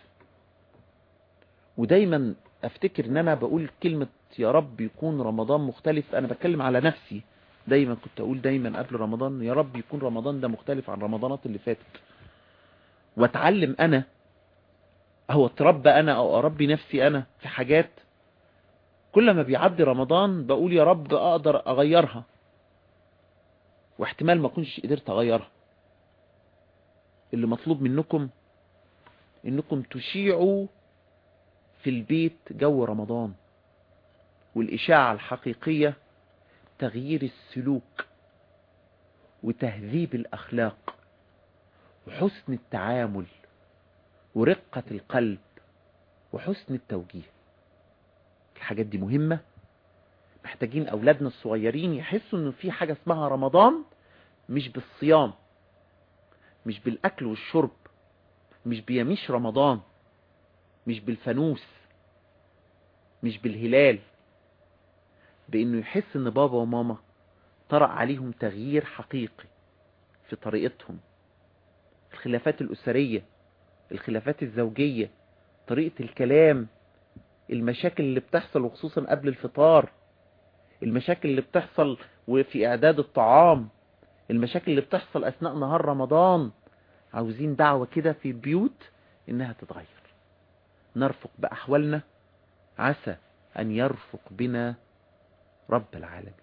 ودايما افتكر ان انا بقول كلمة يا رب يكون رمضان مختلف انا بتكلم على نفسي دايما كنت اقول دايما قبل رمضان يا رب يكون رمضان ده مختلف عن رمضانات اللي فاتت واتعلم انا او اتربى انا او اربي نفسي انا في حاجات كل ما بيعدي رمضان بقول يا رب اقدر اغيرها واحتمال ما اكونش قدرت اغيرها اللي مطلوب منكم انكم تشيعوا في البيت جو رمضان والإشاعة الحقيقية تغيير السلوك وتهذيب الأخلاق وحسن التعامل ورقة القلب وحسن التوجيه الحاجات دي مهمة محتاجين أولادنا الصغيرين يحسوا إنه في حاجة اسمها رمضان مش بالصيام مش بالأكل والشرب مش بيميش رمضان مش بالفانوس مش بالهلال بانه يحس ان بابا وماما طرأ عليهم تغيير حقيقي في طريقتهم الخلافات الأسرية الخلافات الزوجية طريقة الكلام المشاكل اللي بتحصل وخصوصا قبل الفطار المشاكل اللي بتحصل وفي إعداد الطعام المشاكل اللي بتحصل أثناء نهار رمضان عاوزين دعوة كده في البيوت إنها تتغير نرفق بأحوالنا عسى أن يرفق بنا رب العالمين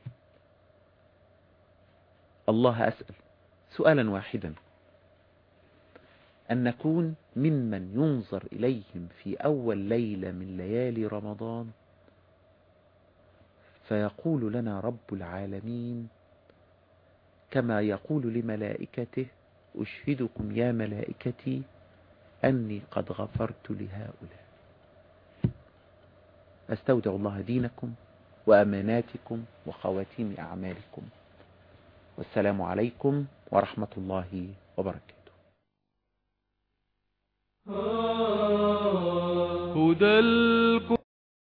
الله أسأل سؤالا واحدا أن نكون ممن ينظر إليهم في أول ليلة من ليالي رمضان فيقول لنا رب العالمين كما يقول لملائكته أشهدكم يا ملائكتي أني قد غفرت لهؤلاء أستودع الله دينكم وأماناتكم وخواتيم أعمالكم والسلام عليكم ورحمة الله وبركاته هدى الكون